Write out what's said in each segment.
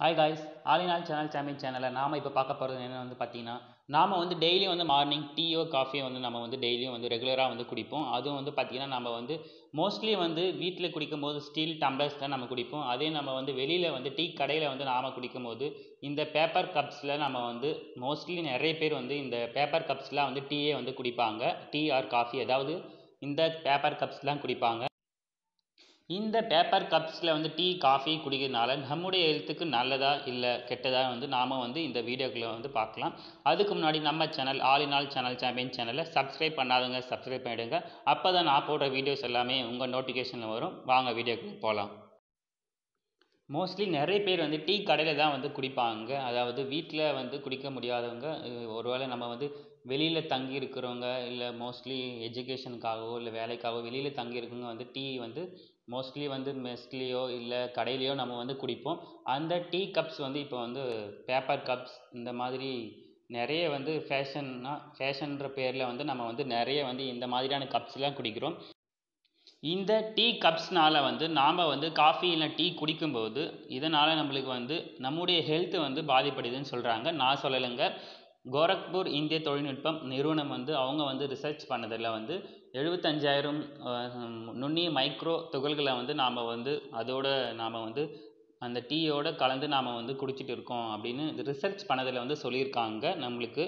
hi guys all in all channel champion சேனலில் நாம் இப்போ பார்க்க போகிறது என்ன வந்து பார்த்தீங்கன்னா நாம் வந்து டெய்லியும் வந்து மார்னிங் டீயோ காஃபியோ வந்து நம்ம வந்து டெய்லியும் வந்து ரெகுலராக வந்து குடிப்போம் அதுவும் வந்து பார்த்திங்கன்னா நம்ம வந்து மோஸ்ட்லி வந்து வீட்டில் குடிக்கும்போது ஸ்டீல் டம்ளர்ஸ் தான் நம்ம குடிப்போம் அதே நம்ம வந்து வெளியில் வந்து டீ கடையில் வந்து நாம் குடிக்கும்போது இந்த பேப்பர் கப்ஸில் நம்ம வந்து மோஸ்ட்லி நிறைய பேர் வந்து இந்த பேப்பர் கப்ஸ்லாம் வந்து டீயே வந்து குடிப்பாங்க டீ ஆர் காஃபி அதாவது இந்த பேப்பர் கப்ஸ்லாம் குடிப்பாங்க இந்த பேப்பர் கப்ஸில் வந்து டீ காஃபி குடிக்கிறதுனால நம்முடைய ஹெல்த்துக்கு நல்லதா இல்லை கெட்டதா வந்து நாம் வந்து இந்த வீடியோக்குள்ளே வந்து பார்க்கலாம் அதுக்கு முன்னாடி நம்ம channel all in all channel champion சேனலை சப்ஸ்கிரைப் பண்ணாதவங்க சப்ஸ்கிரைப் பண்ணிவிடுங்க அப்போ தான் நான் போடுற வீடியோஸ் எல்லாமே உங்கள் நோட்டிஃபிகேஷனில் வரும் வாங்க வீடியோக்குள்ளே போகலாம் மோஸ்ட்லி நிறைய பேர் வந்து டீ கடையில் தான் வந்து குடிப்பாங்க அதாவது வீட்டில் வந்து குடிக்க முடியாதவங்க அஹ் ஒருவேளை நம்ம வந்து வெளியில் தங்கி இருக்கிறவங்க இல்லை மோஸ்ட்லி எஜுகேஷனுக்காகவோ இல்லை வேலைக்காகவோ வெளியில் தங்கி இருக்கவங்க வந்து டீ வந்து மோஸ்ட்லி வந்து மெஸ்லேயோ இல்லை கடையிலையோ நம்ம வந்து குடிப்போம் அந்த டீ கப்ஸ் வந்து இப்போ வந்து பேப்பர் கப்ஸ் இந்த மாதிரி நிறைய வந்து ஃபேஷன்னா ஃபேஷன்ற பேரில் வந்து நம்ம வந்து நிறைய வந்து இந்த மாதிரியான கப்ஸ்லாம் குடிக்கிறோம் இந்த டீ கப்ஸ்னால் வந்து நாம் வந்து காஃபி இல்லை டீ குடிக்கும்போது இதனால் நம்மளுக்கு வந்து நம்முடைய ஹெல்த் வந்து பாதிப்படுதுன்னு சொல்கிறாங்க நான் சொல்லலைங்க கோரக்பூர் இந்திய தொழில்நுட்பம் நிறுவனம் வந்து அவங்க வந்து ரிசர்ச் பண்ணதில் வந்து எழுபத்தஞ்சாயிரம் நுண்ணிய மைக்ரோ துகள்களை வந்து நாம் வந்து அதோட நாம் வந்து அந்த டீயோட கலந்து நாம் வந்து குடிச்சிட்டு இருக்கோம் அப்படின்னு ரிசர்ச் பண்ணதில் வந்து சொல்லியிருக்காங்க நம்மளுக்கு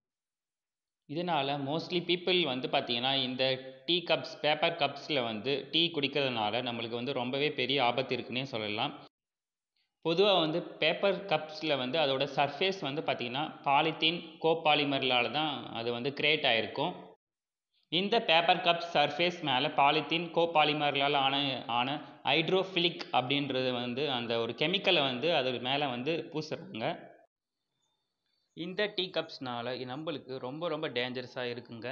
இதனால் மோஸ்ட்லி பீப்புள் வந்து பார்த்திங்கன்னா இந்த டீ கப்ஸ் பேப்பர் கப்ஸில் வந்து டீ குடிக்கிறதுனால நம்மளுக்கு வந்து ரொம்பவே பெரிய ஆபத்து இருக்குன்னே சொல்லலாம் பொதுவாக வந்து பேப்பர் கப்ஸில் வந்து அதோட சர்ஃபேஸ் வந்து பார்த்திங்கன்னா பாலித்தீன் கோபாலிமர்களால் தான் அது வந்து கிரியேட் ஆகிருக்கும் இந்த பேப்பர் கப் சர்ஃபேஸ் மேலே பாலித்தீன் கோபாலிமர்களால் ஆன ஆன ஹைட்ரோஃபிலிக் அப்படின்றது வந்து அந்த ஒரு கெமிக்கலை வந்து அது மேலே வந்து பூசுறாங்க இந்த டீ கப்ஸ்னால நம்மளுக்கு ரொம்ப ரொம்ப டேஞ்சரஸாக இருக்குங்க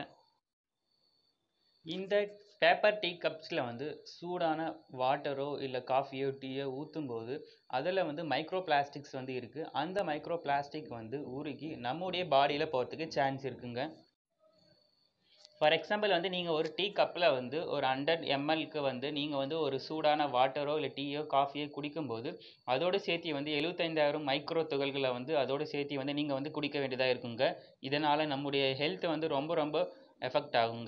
இந்த பேப்பர் டீ கப்ஸில் வந்து சூடான வாட்டரோ இல்லை காஃபியோ டீயோ ஊற்றும் போது அதில் வந்து மைக்ரோ பிளாஸ்டிக்ஸ் வந்து இருக்குது அந்த மைக்ரோ பிளாஸ்டிக் வந்து உருகி நம்முடைய பாடியில் போகிறதுக்கு சான்ஸ் இருக்குங்க ஃபார் எக்ஸாம்பிள் வந்து நீங்கள் ஒரு டீ கப்பில் வந்து ஒரு ஹண்ட்ரட் எம்எல்க்கு வந்து நீங்கள் வந்து ஒரு சூடான வாட்டரோ இல்லை டீயோ காஃபியோ குடிக்கும்போது அதோடு சேர்த்து வந்து எழுபத்தைந்தாயிரம் மைக்ரோ துகள்களை வந்து அதோடு சேர்த்து வந்து நீங்கள் வந்து குடிக்க வேண்டியதாக இருக்குங்க இதனால் நம்முடைய ஹெல்த் வந்து ரொம்ப ரொம்ப எஃபெக்ட் ஆகுங்க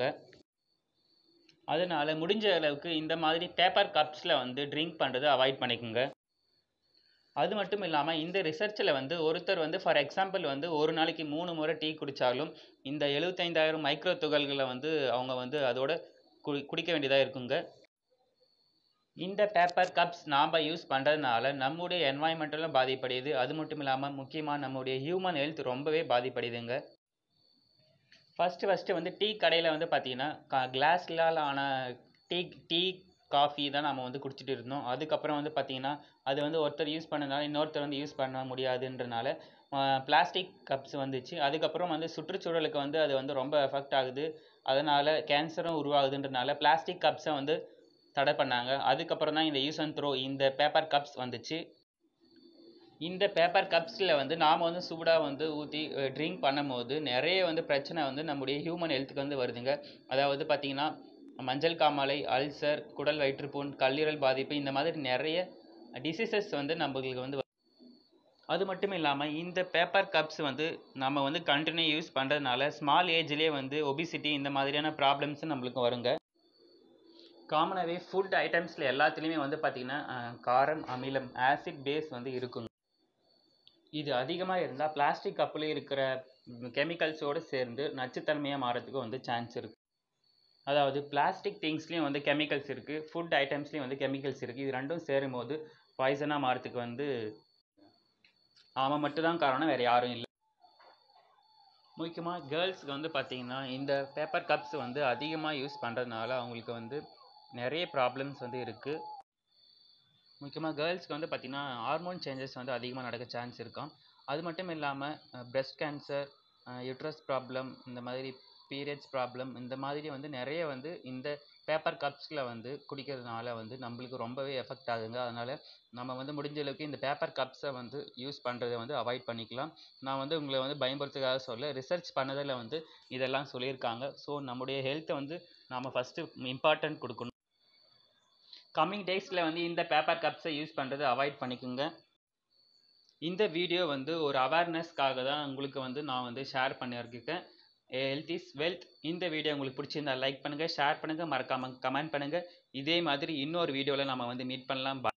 அதனால் முடிஞ்ச அளவுக்கு இந்த மாதிரி பேப்பர் கப்ஸில் வந்து ட்ரிங்க் பண்ணுறதை அவாய்ட் பண்ணிக்கோங்க அது மட்டும் இல்லாமல் இந்த ரிசர்ச்சில் வந்து ஒருத்தர் வந்து ஃபார் எக்ஸாம்பிள் வந்து ஒரு நாளைக்கு மூணு முறை டீ குடித்தாலும் இந்த எழுபத்தைந்தாயிரம் மைக்ரோ துகள்களை வந்து அவங்க வந்து அதோட குடி குடிக்க வேண்டியதாக இருக்குங்க இந்த பேப்பர் கப்ஸ் நாம் யூஸ் பண்ணுறதுனால நம்முடைய என்வாயன்மெண்டலும் பாதிப்படையுது அது மட்டும் இல்லாமல் முக்கியமாக நம்முடைய ஹியூமன் ஹெல்த் ரொம்பவே பாதிப்படையுதுங்க ஃபஸ்ட்டு ஃபஸ்ட்டு வந்து டீ கடையில் வந்து பார்த்தீங்கன்னா கா கிளாஸ்லால் ஆன டீ டீ காஃபி தான் நம்ம வந்து குடிச்சிட்டு இருந்தோம் அதுக்கப்புறம் வந்து பார்த்திங்கன்னா அது வந்து ஒருத்தர் யூஸ் பண்ணதுனால இன்னொருத்தர் வந்து யூஸ் பண்ண முடியாதுன்றனால பிளாஸ்டிக் கப்ஸ் வந்துச்சு அதுக்கப்புறம் வந்து சுற்றுச்சூழலுக்கு வந்து அது வந்து ரொம்ப எஃபெக்ட் ஆகுது அதனால் கேன்சரும் உருவாகுதுன்றனால பிளாஸ்டிக் கப்ஸை வந்து தடை பண்ணாங்க அதுக்கப்புறம் தான் இந்த யூஸ் அண்ட் த்ரோ இந்த பேப்பர் கப்ஸ் வந்துச்சு இந்த பேப்பர் கப்ஸில் வந்து நாம் வந்து சூடாக வந்து ஊற்றி ட்ரிங்க் பண்ணும்போது நிறைய வந்து பிரச்சனை வந்து நம்முடைய ஹியூமன் ஹெல்த்துக்கு வந்து வருதுங்க அதாவது பார்த்திங்கன்னா மஞ்சள் காமாலை அல்சர் குடல் வயிற்றுப்புண் கல்லீரல் பாதிப்பு இந்த மாதிரி நிறைய டிசீசஸ் வந்து நம்மளுக்கு வந்து அது மட்டும் இல்லாமல் இந்த பேப்பர் கப்ஸ் வந்து நம்ம வந்து கண்டினியூ யூஸ் பண்ணுறதுனால ஸ்மால் ஏஜ்லேயே வந்து ஒபிசிட்டி இந்த மாதிரியான ப்ராப்ளம்ஸ் நம்மளுக்கு வருங்க காமனாகவே ஃபுட் ஐட்டம்ஸில் எல்லாத்துலேயுமே வந்து பார்த்திங்கன்னா காரம் அமிலம் ஆசிட் பேஸ் வந்து இருக்குங்க இது அதிகமாக இருந்தால் பிளாஸ்டிக் கப்பில் இருக்கிற கெமிக்கல்ஸோடு சேர்ந்து நச்சுத்தன்மையாக மாறதுக்கு வந்து சான்ஸ் இருக்குது அதாவது பிளாஸ்டிக் திங்ஸ்லேயும் வந்து கெமிக்கல்ஸ் இருக்குது ஃபுட் ஐட்டம்ஸ்லேயும் வந்து கெமிக்கல்ஸ் இருக்குது இது ரெண்டும் சேரும் போது பாய்சனாக மாறதுக்கு வந்து அவன் மட்டும்தான் காரணம் வேறு யாரும் இல்லை முக்கியமாக கேர்ள்ஸ்க்கு வந்து பார்த்திங்கன்னா இந்த பேப்பர் கப்ஸ் வந்து அதிகமாக யூஸ் பண்ணுறதுனால அவங்களுக்கு வந்து நிறைய ப்ராப்ளம்ஸ் வந்து இருக்குது முக்கியமாக கேர்ள்ஸ்க்கு வந்து பார்த்திங்கன்னா ஹார்மோன் சேஞ்சஸ் வந்து அதிகமாக நடக்க சான்ஸ் இருக்கும் அது மட்டும் இல்லாமல் பிரெஸ்ட் கேன்சர் யூட்ரஸ் ப்ராப்ளம் இந்த மாதிரி பீரியட்ஸ் ப்ராப்ளம் இந்த மாதிரி வந்து நிறைய வந்து இந்த பேப்பர் கப்ஸில் வந்து குடிக்கிறதுனால வந்து நம்மளுக்கு ரொம்பவே எஃபெக்ட் ஆகுங்க அதனால் நம்ம வந்து முடிஞ்ச அளவுக்கு இந்த பேப்பர் கப்ஸை வந்து யூஸ் பண்ணுறதை வந்து அவாய்ட் பண்ணிக்கலாம் நான் வந்து உங்களை வந்து பயன்படுத்துறதுக்காக சொல்ல ரிசர்ச் பண்ணதில் வந்து இதெல்லாம் சொல்லியிருக்காங்க ஸோ நம்முடைய ஹெல்த்தை வந்து நாம் ஃபஸ்ட்டு இம்பார்ட்டன்ட் கொடுக்கணும் கம்மிங் டேஸில் வந்து இந்த பேப்பர் கப்ஸை யூஸ் பண்ணுறது அவாய்ட் பண்ணிக்கோங்க இந்த வீடியோ வந்து ஒரு அவேர்னஸ்க்காக தான் உங்களுக்கு வந்து நான் வந்து ஷேர் பண்ணியிருக்கேன் ஹெல்த் இஸ் வெல்த் இந்த வீடியோ உங்களுக்கு பிடிச்சிருந்தா லைக் பண்ணுங்கள் ஷேர் பண்ணுங்கள் மறக்காமல் கமெண்ட் பண்ணுங்கள் இதே மாதிரி இன்னொரு வீடியோவில் நம்ம வந்து மீட் பண்ணலாம்